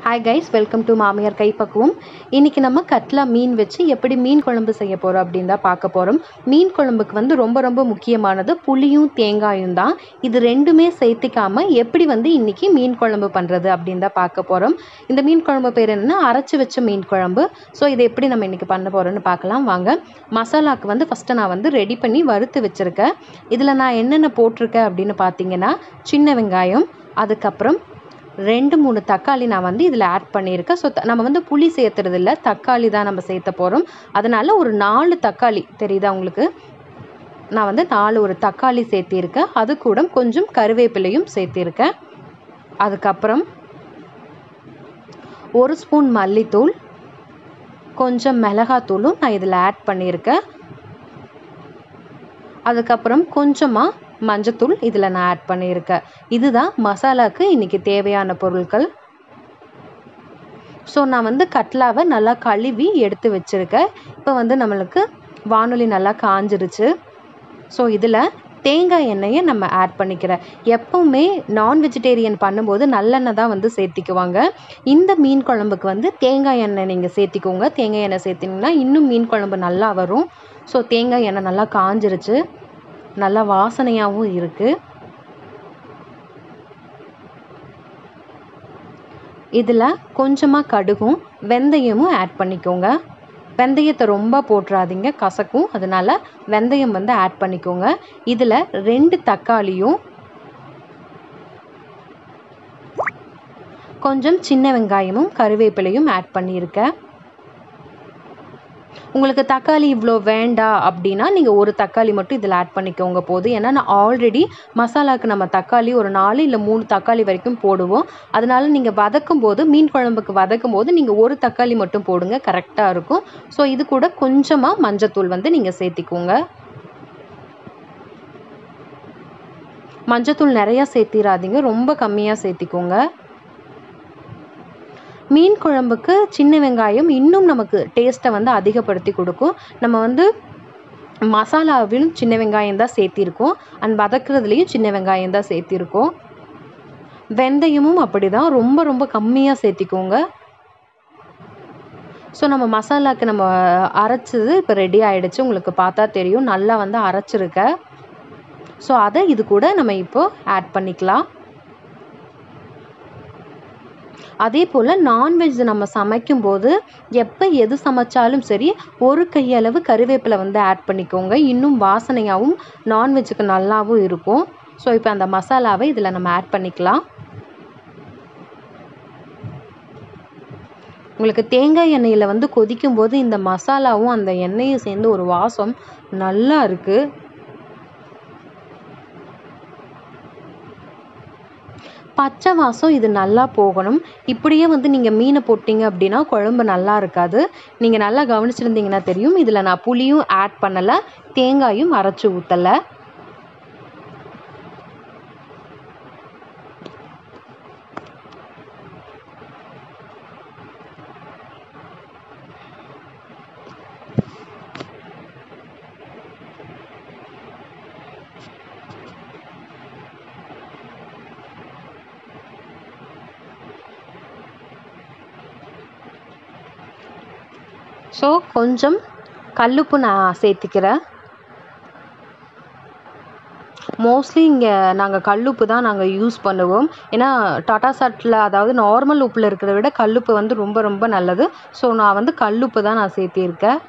hi guys welcome to மாமியார் கைப்பக்குவம் இன்றைக்கி நம்ம கட்லா மீன் வச்சு எப்படி மீன் குழம்பு செய்ய போகிறோம் அப்படின்னு தான் பார்க்க போகிறோம் மீன் குழம்புக்கு வந்து ரொம்ப ரொம்ப முக்கியமானது புளியும் தேங்காயும் தான் இது ரெண்டுமே சேர்த்திக்காம எப்படி வந்து இன்றைக்கி மீன் குழம்பு பண்ணுறது அப்படின்னு தான் பார்க்க போகிறோம் இந்த மீன் குழம்பு பேர் என்னென்னா அரைச்சி வச்ச மீன் குழம்பு ஸோ இதை எப்படி நம்ம இன்றைக்கி பண்ண போகிறோம்னு பார்க்கலாம் வாங்க மசாலாக்கு வந்து ஃபஸ்ட்டு நான் வந்து ரெடி பண்ணி வறுத்து வச்சுருக்கேன் இதில் நான் என்னென்ன போட்டிருக்கேன் அப்படின்னு பார்த்தீங்கன்னா சின்ன வெங்காயம் அதுக்கப்புறம் ரெண்டு மூணு தக்காளி நான் வந்து இதில் ஆட் பண்ணியிருக்கேன் ஸோ நம்ம வந்து புளி சேர்த்துறது இல்லை தக்காளி தான் நம்ம சேர்த்த போகிறோம் அதனால் ஒரு நாலு தக்காளி தெரியுதா உங்களுக்கு நான் வந்து நாலு ஒரு தக்காளி சேர்த்திருக்கேன் அது கூட கொஞ்சம் கருவேப்பிலையும் சேர்த்திருக்கேன் அதுக்கப்புறம் ஒரு ஸ்பூன் மல்லித்தூள் கொஞ்சம் மிளகாத்தூளும் நான் இதில் ஆட் பண்ணியிருக்கேன் அதுக்கப்புறம் கொஞ்சமாக மஞ்சத்தூள் இதில் நான் ஆட் பண்ணியிருக்கேன் இதுதான் மசாலாவுக்கு இன்றைக்கி தேவையான பொருட்கள் ஸோ நான் வந்து கட்லாவை நல்லா கழுவி எடுத்து வச்சுருக்கேன் இப்போ வந்து நம்மளுக்கு வானொலி நல்லா காஞ்சிருச்சு ஸோ இதில் தேங்காய் எண்ணெயை நம்ம ஆட் பண்ணிக்கிறேன் எப்பவுமே நான் வெஜிடேரியன் பண்ணும்போது நல்லெண்ணெய் தான் வந்து சேர்த்திக்குவாங்க இந்த மீன் குழம்புக்கு வந்து தேங்காய் எண்ணெய் நீங்கள் சேர்த்திக்கோங்க தேங்காய் எண்ணெய் சேர்த்திங்கன்னா இன்னும் மீன் குழம்பு நல்லா வரும் ஸோ தேங்காய் எண்ணெய் நல்லா காஞ்சிருச்சு நல்லா வாசனையாகவும் இருக்குது இதில் கொஞ்சமாக கடுகும் வெந்தயமும் ஆட் பண்ணிக்கோங்க வெந்தயத்தை ரொம்ப போட்டுறாதீங்க கசக்கும் அதனால் வெந்தயம் வந்து ஆட் பண்ணிக்கோங்க இதில் ரெண்டு தக்காளியும் கொஞ்சம் சின்ன வெங்காயமும் கருவேப்பிலையும் ஆட் பண்ணியிருக்கேன் உங்களுக்கு தக்காளி இவ்வளோ வேண்டாம் அப்படின்னா நீங்கள் ஒரு தக்காளி மட்டும் இதில் ஆட் பண்ணிக்கோங்க போதும் ஏன்னா நான் ஆல்ரெடி மசாலாவுக்கு நம்ம தக்காளி ஒரு நாலு இல்லை மூணு தக்காளி வரைக்கும் போடுவோம் அதனால நீங்கள் வதக்கும் போது மீன் குழம்புக்கு வதக்கும் போது நீங்கள் ஒரு தக்காளி மட்டும் போடுங்க கரெக்டாக இருக்கும் ஸோ இது கூட கொஞ்சமாக மஞ்சத்தூள் வந்து நீங்கள் சேர்த்திக்கோங்க மஞ்சத்தூள் நிறையா சேர்த்திடாதீங்க ரொம்ப கம்மியாக சேர்த்திக்கோங்க மீன் குழம்புக்கு சின்ன வெங்காயம் இன்னும் நமக்கு டேஸ்ட்டை வந்து அதிகப்படுத்தி கொடுக்கும் நம்ம வந்து மசாலாவிலும் சின்ன வெங்காயம் தான் சேர்த்திருக்கோம் அண்ட் வதக்குறதுலேயும் சின்ன வெங்காயம் தான் சேர்த்திருக்கோம் வெந்தயமும் அப்படி தான் ரொம்ப ரொம்ப கம்மியாக சேர்த்திக்கோங்க ஸோ நம்ம மசாலாவுக்கு நம்ம அரைச்சது இப்போ ரெடி ஆகிடுச்சு உங்களுக்கு பார்த்தா தெரியும் நல்லா வந்து அரைச்சிருக்க ஸோ அதை இது கூட நம்ம இப்போ ஆட் பண்ணிக்கலாம் அதே போல் நான்வெஜ் நம்ம சமைக்கும்போது எப்போ எது சமைச்சாலும் சரி ஒரு கையளவு கருவேப்பிலை வந்து ஆட் பண்ணிக்கோங்க இன்னும் வாசனையாகவும் நான்வெஜ்ஜுக்கு நல்லாவும் இருக்கும் ஸோ இப்போ அந்த மசாலாவை இதில் நம்ம ஆட் பண்ணிக்கலாம் உங்களுக்கு தேங்காய் எண்ணெயில் வந்து கொதிக்கும் போது இந்த மசாலாவும் அந்த எண்ணெயும் சேர்ந்து ஒரு வாசம் நல்லா இருக்குது பச்சை வாசம் இது நல்லா போகணும் இப்படியே வந்து நீங்கள் மீனை போட்டிங்க அப்படின்னா குழம்பு நல்லா இருக்காது நீங்கள் நல்லா கவனிச்சிருந்தீங்கன்னா தெரியும் இதில் நான் புளியும் ஆட் பண்ணலை தேங்காயும் அரைச்சி ஊற்றலை ஸோ கொஞ்சம் கல்லுப்பு நான் சேர்த்திக்கிறேன் மோஸ்ட்லி இங்கே நாங்கள் கல்லுப்பு தான் நாங்கள் யூஸ் பண்ணுவோம் ஏன்னா டாட்டா சாட்டில் அதாவது நார்மல் உப்பில் இருக்கிறத விட கல்லுப்பு வந்து ரொம்ப ரொம்ப நல்லது ஸோ நான் வந்து கல்லுப்பு தான் நான் சேர்த்திருக்கேன்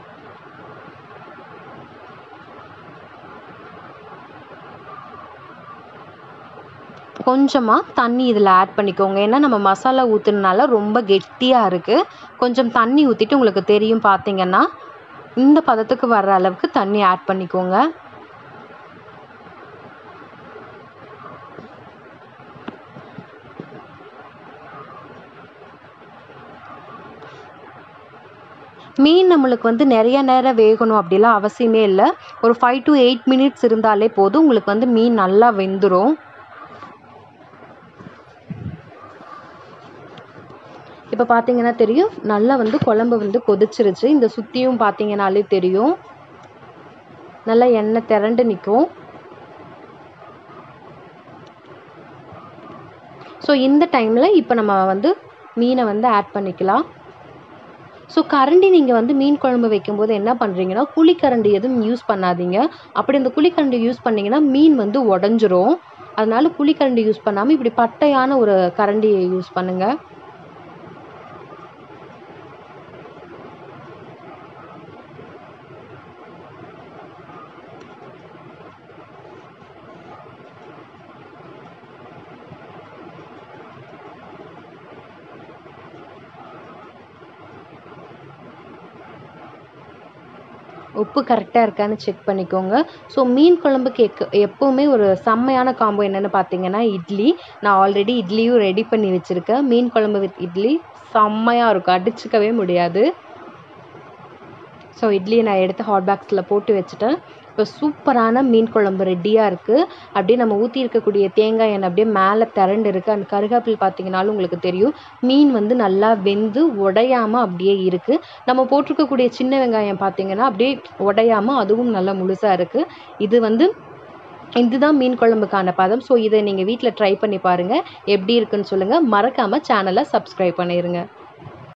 கொஞ்சமாக தண்ணி இதில் ஆட் பண்ணிக்கோங்க ஏன்னா நம்ம மசாலா ஊற்றுனால ரொம்ப கெட்டியாக இருக்குது கொஞ்சம் தண்ணி ஊற்றிட்டு உங்களுக்கு தெரியும் பார்த்தீங்கன்னா இந்த பதத்துக்கு வர்ற அளவுக்கு தண்ணி ஆட் பண்ணிக்கோங்க மீன் நம்மளுக்கு வந்து நிறைய நேரம் வேகணும் அப்படிலாம் அவசியமே இல்லை ஒரு ஃபைவ் டு எயிட் மினிட்ஸ் இருந்தாலே போதும் உங்களுக்கு வந்து மீன் நல்லா வெந்துடும் இப்போ பார்த்தீங்கன்னா தெரியும் நல்லா வந்து குழம்பு வந்து கொதிச்சிருச்சு இந்த சுற்றியும் பார்த்தீங்கனாலே தெரியும் நல்லா எண்ணெய் திரண்டு நிற்கும் ஸோ இந்த டைமில் இப்போ நம்ம வந்து மீனை வந்து ஆட் பண்ணிக்கலாம் ஸோ கரண்டி நீங்கள் வந்து மீன் குழம்பு வைக்கும்போது என்ன பண்ணுறீங்கன்னா குழிக்கரண்டி எதுவும் யூஸ் பண்ணாதீங்க அப்படி அந்த குழிக்கரண்டி யூஸ் பண்ணிங்கன்னா மீன் வந்து உடஞ்சிரும் அதனால குழிக்கரண்டி யூஸ் பண்ணாமல் இப்படி பட்டையான ஒரு கரண்டியை யூஸ் பண்ணுங்கள் உப்பு கரெக்டாக இருக்கான்னு செக் பண்ணிக்கோங்க ஸோ மீன் குழம்புக்கு எக் எப்போவுமே ஒரு செம்மையான காம்போ என்னென்னு பார்த்தீங்கன்னா இட்லி நான் ஆல்ரெடி இட்லியும் ரெடி பண்ணி வச்சுருக்கேன் மீன் குழம்பு வித் இட்லி செம்மையாக இருக்கும் அடிச்சுக்கவே முடியாது ஸோ இட்லியை நான் எடுத்து ஹாட் பாக்ஸில் போட்டு வச்சுட்டேன் இப்போ சூப்பரான மீன் குழம்பு ரெடியாக இருக்குது அப்படியே நம்ம ஊற்றி இருக்கக்கூடிய தேங்காய் எண்ணெய் அப்படியே மேலே திரண்டு இருக்குது அந்த கருகாப்பில் பார்த்தீங்கனாலும் உங்களுக்கு தெரியும் மீன் வந்து நல்லா வெந்து உடையாமல் அப்படியே இருக்குது நம்ம போட்டிருக்கக்கூடிய சின்ன வெங்காயம் பார்த்தீங்கன்னா அப்படியே உடையாமல் அதுவும் நல்லா முழுசாக இருக்குது இது வந்து இதுதான் மீன் குழம்புக்கான பதம் ஸோ இதை நீங்கள் வீட்டில் ட்ரை பண்ணி பாருங்கள் எப்படி இருக்குன்னு சொல்லுங்கள் மறக்காமல் சேனலை சப்ஸ்கிரைப் பண்ணிடுங்க